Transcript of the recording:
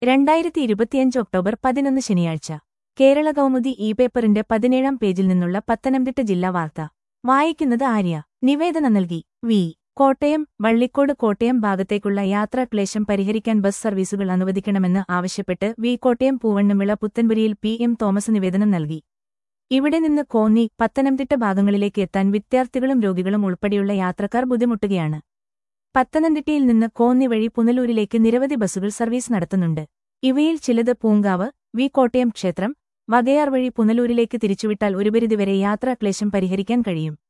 രണ്ടായിരത്തി ഇരുപത്തിയഞ്ച് ഒക്ടോബർ പതിനൊന്ന് ശനിയാഴ്ച കേരള കൗമുദി ഇ പേപ്പറിന്റെ പതിനേഴാം പേജിൽ നിന്നുള്ള പത്തനംതിട്ട ജില്ലാ വാർത്ത വായിക്കുന്നത് ആര്യ നിവേദനം നൽകി വി കോട്ടയം വള്ളിക്കോട് കോട്ടയം ഭാഗത്തേക്കുള്ള യാത്രാക്ലേശം പരിഹരിക്കാൻ ബസ് സർവീസുകൾ അനുവദിക്കണമെന്ന് ആവശ്യപ്പെട്ട് വി കോട്ടയം പൂവണ്ണുമിള പുത്തൻപുരിയിൽ പി എം തോമസ് നിവേദനം നൽകി ഇവിടെ നിന്ന് കോന്നി പത്തനംതിട്ട ഭാഗങ്ങളിലേക്ക് എത്താൻ വിദ്യാർത്ഥികളും രോഗികളും ഉൾപ്പെടെയുള്ള യാത്രക്കാർ ബുദ്ധിമുട്ടുകയാണ് പത്തനംതിട്ടയിൽ നിന്ന് കോന്നി വഴി പുനലൂരിലേക്ക് നിരവധി ബസ്സുകൾ സർവീസ് നടത്തുന്നുണ്ട് ഇവയിൽ ചിലത് പൂങ്കാവ് വി കോട്ടയം ക്ഷേത്രം വകയാർ വഴി പുനലൂരിലേക്ക് തിരിച്ചുവിട്ടാൽ ഒരു പരിധിവരെ യാത്രാക്ലേശം പരിഹരിക്കാൻ കഴിയും